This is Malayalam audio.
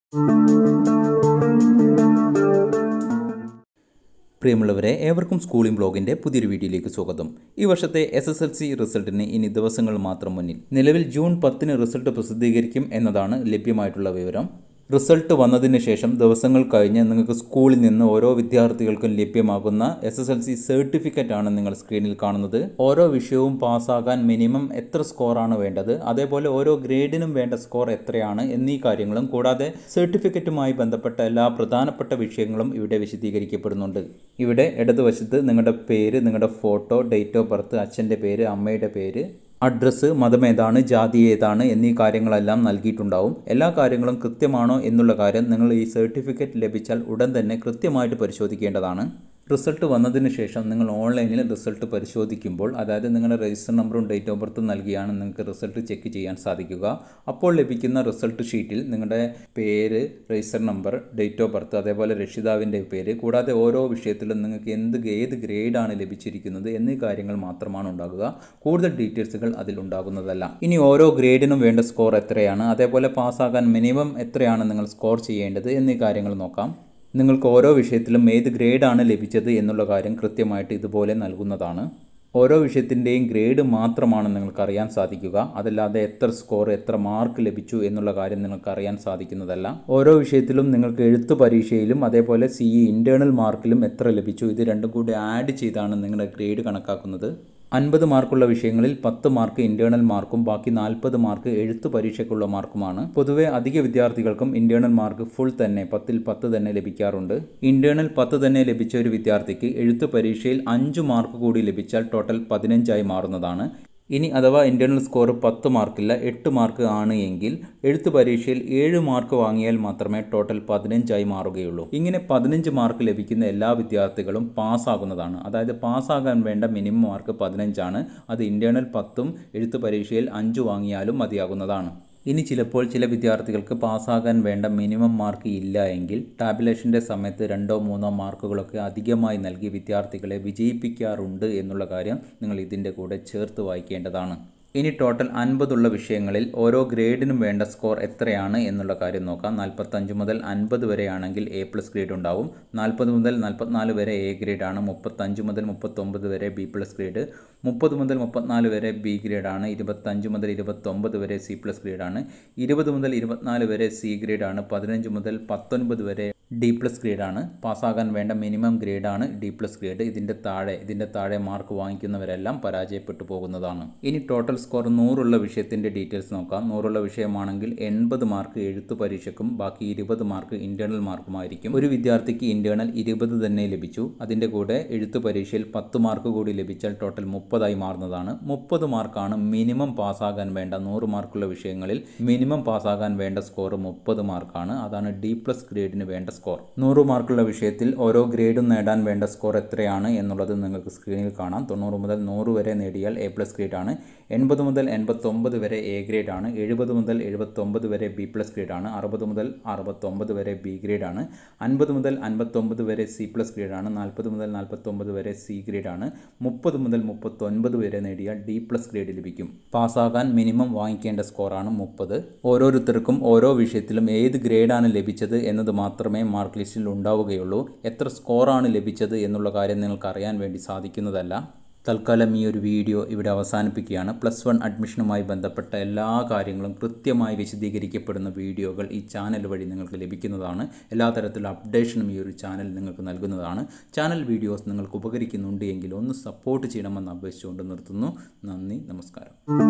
പ്രിയമുള്ളവരെ ഏവർക്കും സ്കൂളിംഗ് ബ്ലോഗിന്റെ പുതിയൊരു വീഡിയോയിലേക്ക് സ്വാഗതം ഈ വർഷത്തെ എസ് എസ് എൽ സി റിസൾട്ടിന് ഇനി ദിവസങ്ങൾ മാത്രം മുന്നിൽ നിലവിൽ ജൂൺ പത്തിന് റിസൾട്ട് പ്രസിദ്ധീകരിക്കും എന്നതാണ് ലഭ്യമായിട്ടുള്ള വിവരം റിസൾട്ട് വന്നതിന് ശേഷം ദിവസങ്ങൾ കഴിഞ്ഞ് നിങ്ങൾക്ക് സ്കൂളിൽ നിന്ന് ഓരോ വിദ്യാർത്ഥികൾക്കും ലഭ്യമാകുന്ന S S L C certificate ആണ് നിങ്ങൾ സ്ക്രീനിൽ കാണുന്നത് ഓരോ വിഷയവും പാസ്സാകാൻ മിനിമം എത്ര സ്കോറാണ് വേണ്ടത് അതേപോലെ ഓരോ ഗ്രേഡിനും വേണ്ട സ്കോർ എത്രയാണ് എന്നീ കാര്യങ്ങളും കൂടാതെ സർട്ടിഫിക്കറ്റുമായി ബന്ധപ്പെട്ട എല്ലാ പ്രധാനപ്പെട്ട വിഷയങ്ങളും ഇവിടെ വിശദീകരിക്കപ്പെടുന്നുണ്ട് ഇവിടെ ഇടതുവശത്ത് നിങ്ങളുടെ പേര് നിങ്ങളുടെ ഫോട്ടോ ഡേറ്റ് ഓഫ് ബർത്ത് അച്ഛൻ്റെ പേര് അമ്മയുടെ പേര് അഡ്രസ്സ് മതം ഏതാണ് ജാതി ഏതാണ് എന്നീ കാര്യങ്ങളെല്ലാം നൽകിയിട്ടുണ്ടാവും എല്ലാ കാര്യങ്ങളും കൃത്യമാണോ എന്നുള്ള കാര്യം നിങ്ങൾ ഈ സർട്ടിഫിക്കറ്റ് ലഭിച്ചാൽ ഉടൻ തന്നെ കൃത്യമായിട്ട് പരിശോധിക്കേണ്ടതാണ് റിസൾട്ട് വന്നതിന് ശേഷം നിങ്ങൾ ഓൺലൈനിൽ റിസൾട്ട് പരിശോധിക്കുമ്പോൾ അതായത് നിങ്ങളുടെ രജിസ്റ്റർ നമ്പറും ഡേറ്റ് ഓഫ് ബർത്തും നൽകിയാണ് നിങ്ങൾക്ക് റിസൾട്ട് ചെക്ക് ചെയ്യാൻ സാധിക്കുക അപ്പോൾ ലഭിക്കുന്ന റിസൾട്ട് ഷീറ്റിൽ നിങ്ങളുടെ പേര് register number date of birth അതേപോലെ രക്ഷിതാവിൻ്റെ പേര് കൂടാതെ ഓരോ വിഷയത്തിലും നിങ്ങൾക്ക് എന്ത് ഏത് ഗ്രേഡാണ് ലഭിച്ചിരിക്കുന്നത് എന്നീ കാര്യങ്ങൾ മാത്രമാണ് ഉണ്ടാകുക കൂടുതൽ ഡീറ്റെയിൽസുകൾ അതിൽ ഉണ്ടാകുന്നതല്ല ഇനി ഓരോ ഗ്രേഡിനും വേണ്ട സ്കോർ എത്രയാണ് അതേപോലെ പാസ്സാകാൻ മിനിമം എത്രയാണ് നിങ്ങൾ സ്കോർ ചെയ്യേണ്ടത് എന്നീ കാര്യങ്ങൾ നോക്കാം നിങ്ങൾക്ക് ഓരോ വിഷയത്തിലും ഏത് ഗ്രേഡാണ് ലഭിച്ചത് എന്നുള്ള കാര്യം കൃത്യമായിട്ട് ഇതുപോലെ നൽകുന്നതാണ് ഓരോ വിഷയത്തിൻ്റെയും ഗ്രേഡ് മാത്രമാണ് നിങ്ങൾക്ക് അറിയാൻ സാധിക്കുക അതല്ലാതെ എത്ര സ്കോർ എത്ര മാർക്ക് ലഭിച്ചു എന്നുള്ള കാര്യം നിങ്ങൾക്ക് അറിയാൻ സാധിക്കുന്നതല്ല ഓരോ വിഷയത്തിലും നിങ്ങൾക്ക് എഴുത്ത് പരീക്ഷയിലും അതേപോലെ സി ഇ ഇൻറ്റേർണൽ മാർക്കിലും എത്ര ലഭിച്ചു ഇത് രണ്ടും കൂടി ആഡ് ചെയ്താണ് നിങ്ങളുടെ ഗ്രേഡ് കണക്കാക്കുന്നത് അൻപത് മാർക്കുള്ള വിഷയങ്ങളിൽ പത്ത് മാർക്ക് ഇന്റേണൽ മാർക്കും ബാക്കി നാൽപ്പത് മാർക്ക് എഴുത്ത് പരീക്ഷയ്ക്കുള്ള മാർക്കുമാണ് പൊതുവെ അധിക വിദ്യാർത്ഥികൾക്കും ഇന്റേണൽ മാർക്ക് ഫുൾ തന്നെ പത്തിൽ പത്ത് തന്നെ ലഭിക്കാറുണ്ട് ഇന്റേണൽ പത്ത് തന്നെ ലഭിച്ച ഒരു വിദ്യാർത്ഥിക്ക് എഴുത്ത് പരീക്ഷയിൽ അഞ്ച് മാർക്ക് കൂടി ലഭിച്ചാൽ ടോട്ടൽ പതിനഞ്ചായി മാറുന്നതാണ് ഇനി അഥവാ ഇൻറ്റേർണൽ സ്കോർ പത്ത് മാർക്കില്ല എട്ട് മാർക്ക് ആണ് എങ്കിൽ എഴുത്ത് പരീക്ഷയിൽ ഏഴ് മാർക്ക് വാങ്ങിയാൽ മാത്രമേ ടോട്ടൽ പതിനഞ്ചായി മാറുകയുള്ളൂ ഇങ്ങനെ പതിനഞ്ച് മാർക്ക് ലഭിക്കുന്ന എല്ലാ വിദ്യാർത്ഥികളും പാസ്സാകുന്നതാണ് അതായത് പാസ്സാകാൻ വേണ്ട മിനിമം മാർക്ക് പതിനഞ്ചാണ് അത് ഇൻറ്റേർണൽ പത്തും എഴുത്ത് പരീക്ഷയിൽ അഞ്ച് വാങ്ങിയാലും മതിയാകുന്നതാണ് ഇനി ചിലപ്പോൾ ചില വിദ്യാർത്ഥികൾക്ക് പാസ്സാകാൻ വേണ്ട മിനിമം മാർക്ക് ഇല്ല എങ്കിൽ ടാബുലേഷൻ്റെ സമയത്ത് രണ്ടോ മൂന്നോ മാർക്കുകളൊക്കെ അധികമായി നൽകി വിദ്യാർത്ഥികളെ വിജയിപ്പിക്കാറുണ്ട് എന്നുള്ള കാര്യം നിങ്ങൾ ഇതിൻ്റെ കൂടെ ചേർത്ത് വായിക്കേണ്ടതാണ് ഇനി ടോട്ടൽ അൻപതുള്ള വിഷയങ്ങളിൽ ഓരോ ഗ്രേഡിനും വേണ്ട സ്കോർ എത്രയാണ് എന്നുള്ള കാര്യം നോക്കാം നാൽപ്പത്തഞ്ച് മുതൽ അൻപത് വരെയാണെങ്കിൽ എ പ്ലസ് ഗ്രേഡ് ഉണ്ടാവും നാൽപ്പത് മുതൽ നാൽപ്പത്തിനാല് വരെ എ ഗ്രേഡാണ് മുപ്പത്തഞ്ച് മുതൽ മുപ്പത്തൊമ്പത് വരെ ബി പ്ലസ് ഗ്രേഡ് മുപ്പത് മുതൽ മുപ്പത്തിനാല് വരെ ബി ഗ്രേഡാണ് ഇരുപത്തഞ്ച് മുതൽ ഇരുപത്തൊമ്പത് വരെ സി പ്ലസ് ഗ്രേഡാണ് ഇരുപത് മുതൽ ഇരുപത്തിനാല് വരെ സി ഗ്രേഡാണ് പതിനഞ്ച് മുതൽ പത്തൊൻപത് വരെ ഡി പ്ലസ് ഗ്രേഡാണ് പാസ്സാകാൻ വേണ്ട മിനിമം ഗ്രേഡാണ് ഡി പ്ലസ് ഗ്രേഡ് ഇതിൻ്റെ താഴെ ഇതിൻ്റെ താഴെ മാർക്ക് വാങ്ങിക്കുന്നവരെല്ലാം പരാജയപ്പെട്ടു പോകുന്നതാണ് ഇനി ടോട്ടൽ സ്കോർ നൂറുള്ള വിഷയത്തിൻ്റെ ഡീറ്റെയിൽസ് നോക്കാം നൂറുള്ള വിഷയമാണെങ്കിൽ എൺപത് മാർക്ക് എഴുത്ത് പരീക്ഷയ്ക്കും ബാക്കി ഇരുപത് മാർക്ക് ഇൻറ്റേർണൽ മാർക്കുമായിരിക്കും ഒരു വിദ്യാർത്ഥിക്ക് ഇൻറ്റേർണൽ ഇരുപത് തന്നെ ലഭിച്ചു അതിൻ്റെ കൂടെ എഴുത്ത് പരീക്ഷയിൽ പത്ത് മാർക്ക് കൂടി ലഭിച്ചാൽ ടോട്ടൽ മുപ്പതായി മാറുന്നതാണ് മുപ്പത് മാർക്കാണ് മിനിമം പാസ്സാകാൻ വേണ്ട നൂറ് മാർക്കുള്ള വിഷയങ്ങളിൽ മിനിമം പാസ്സാകാൻ വേണ്ട സ്കോർ മുപ്പത് മാർക്കാണ് അതാണ് ഡി പ്ലസ് ഗ്രേഡിന് വേണ്ട സ്കോർ നൂറ് മാർക്കുള്ള വിഷയത്തിൽ ഓരോ ഗ്രേഡും നേടാൻ വേണ്ട സ്കോർ എത്രയാണ് എന്നുള്ളത് നിങ്ങൾക്ക് സ്ക്രീനിൽ കാണാം തൊണ്ണൂറ് മുതൽ നൂറ് വരെ നേടിയാൽ എ പ്ലസ് ഗ്രേഡാണ് എൺപത് മുതൽ എൺപത്തൊമ്പത് വരെ എ ഗ്രേഡാണ് എഴുപത് മുതൽ എഴുപത്തൊമ്പത് വരെ ബി പ്ലസ് ഗ്രേഡാണ് അറുപത് മുതൽ അറുപത്തൊമ്പത് വരെ ബി ഗ്രേഡാണ് അൻപത് മുതൽ അൻപത്തൊമ്പത് വരെ സി പ്ലസ് ഗ്രേഡാണ് നാൽപ്പത് മുതൽ നാൽപ്പത്തൊമ്പത് വരെ സി ഗ്രേഡാണ് മുപ്പത് മുതൽ മുപ്പത്തൊൻപത് വരെ നേടിയാൽ ഡി പ്ലസ് ഗ്രേഡ് ലഭിക്കും പാസ്സാകാൻ മിനിമം വാങ്ങിക്കേണ്ട സ്കോറാണ് മുപ്പത് ഓരോരുത്തർക്കും ഓരോ വിഷയത്തിലും ഏത് ഗ്രേഡാണ് ലഭിച്ചത് എന്നത് മാത്രമേ മാർക്ക് ലിസ്റ്റിൽ ഉണ്ടാവുകയുള്ളൂ എത്ര സ്കോറാണ് ലഭിച്ചത് എന്നുള്ള കാര്യം നിങ്ങൾക്ക് അറിയാൻ വേണ്ടി സാധിക്കുന്നതല്ല തൽക്കാലം ഈ ഒരു വീഡിയോ ഇവിടെ അവസാനിപ്പിക്കുകയാണ് പ്ലസ് വൺ അഡ്മിഷനുമായി ബന്ധപ്പെട്ട എല്ലാ കാര്യങ്ങളും കൃത്യമായി വിശദീകരിക്കപ്പെടുന്ന വീഡിയോകൾ ഈ ചാനൽ വഴി നിങ്ങൾക്ക് ലഭിക്കുന്നതാണ് എല്ലാ തരത്തിലുള്ള അപ്ഡേഷനും ഈ ഒരു ചാനൽ നിങ്ങൾക്ക് നൽകുന്നതാണ് ചാനൽ വീഡിയോസ് നിങ്ങൾക്ക് ഉപകരിക്കുന്നുണ്ട് എങ്കിൽ ഒന്ന് സപ്പോർട്ട് ചെയ്യണമെന്ന് അപേക്ഷിച്ചുകൊണ്ട് നിർത്തുന്നു നന്ദി നമസ്കാരം